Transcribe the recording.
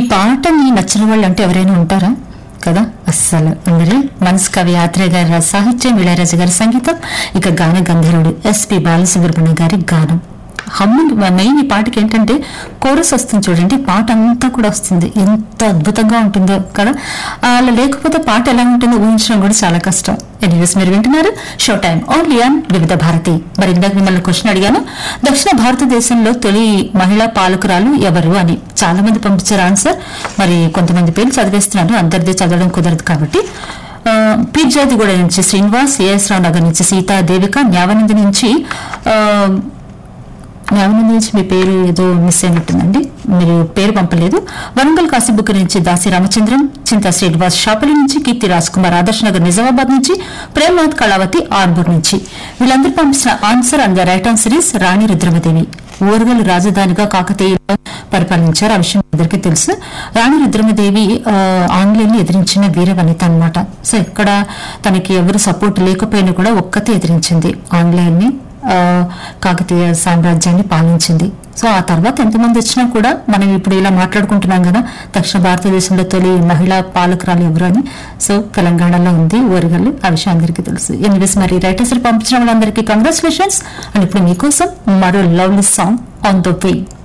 పాటని నచ్చిన వాళ్ళు అంటే ఎవరైనా ఉంటారా కదా అస్సలు అందరూ మనసు కవి ఆత్రేయ గారి సాహిత్యం ఇళయరాజు గారి సంగీతం ఇక గాన గంధర్వుడు ఎస్పి బాలసుబ్రహ్మణ్యం గారి గానం హమ్మింగ్ మెయిన్ ఈ పాటకి ఏంటంటే కోరస్ వస్తుంది చూడండి పాట అంతా కూడా వస్తుంది ఎంత అద్భుతంగా ఉంటుందో కదా అలా లేకపోతే పాట ఎలా ఉంటుందో ఊహించడం కూడా చాలా కష్టం ఎనీవేస్ మీరు వింటున్నారు షో టైం ఓన్లీ ఆన్ వివిధ భారతి మరి ఇందాక మిమ్మల్ని క్వశ్చన్ అడిగాను దక్షిణ భారతదేశంలో తొలి మహిళా పాలకురాలు ఎవరు అని చాలా మంది పంపించారు ఆన్సర్ మరి కొంతమంది పేర్లు చదివేస్తున్నాను అందరిది చదవడం కుదరదు కాబట్టి ఆ, పీర్జాదిగూడ నుంచి శ్రీనివాస్ ఏఎస్ రావు నగర్ నుంచి సీతా దేవిక న్యావనంది నుంచి ఆ, న్యావనంది నుంచి మీ పేరు ఏదో మిస్ అయినట్టుందండి మీరు పేరు పంపలేదు వరంగల్ కాశీబుక్ నుంచి దాసి రామచంద్రం చింతా శ్రీనివాస్ షాపలి నుంచి కీర్తి రాజ్ కుమార్ ఆదర్శ్ నగర్ నిజామాబాద్ నుంచి ప్రేమనాథ్ కళావతి ఆర్మూర్ నుంచి వీళ్ళందరూ పంపించిన answer and the right answer is Rani Rudramadevi Orugal రాజధానిగా కాకతీయులు పరిపాలించారు ఆ విషయం అందరికీ తెలుసు రాణి రుద్రమదేవి ఆ, ఆంగ్లేయుల్ని ఎదిరించిన వీర వనిత అనమాట సో ఇక్కడ తనకి ఎవరు సపోర్ట్ లేకపోయినా కూడా ఒక్కతే ఎదిరించింది ఆంగ్లేయుల్ని ఆ, కాకతీయ సామ్రాజ్యాన్ని పాలించింది సో ఆ తర్వాత ఎంతమంది వచ్చినా కూడా మనం ఇప్పుడు ఇలా మాట్లాడుకుంటున్నాం కదా దక్షిణ భారతదేశంలో తొలి మహిళా పాలకురాలు ఎవరు అని సో తెలంగాణలో ఉంది ఓరిగల్లు ఆ విషయం అందరికీ తెలుసు ఎనివేస్ మరి రైటర్స్ పంపించిన వాళ్ళందరికీ కంగ్రాచులేషన్స్ అండ్ ఇప్పుడు మీకోసం మరో lovely song on the way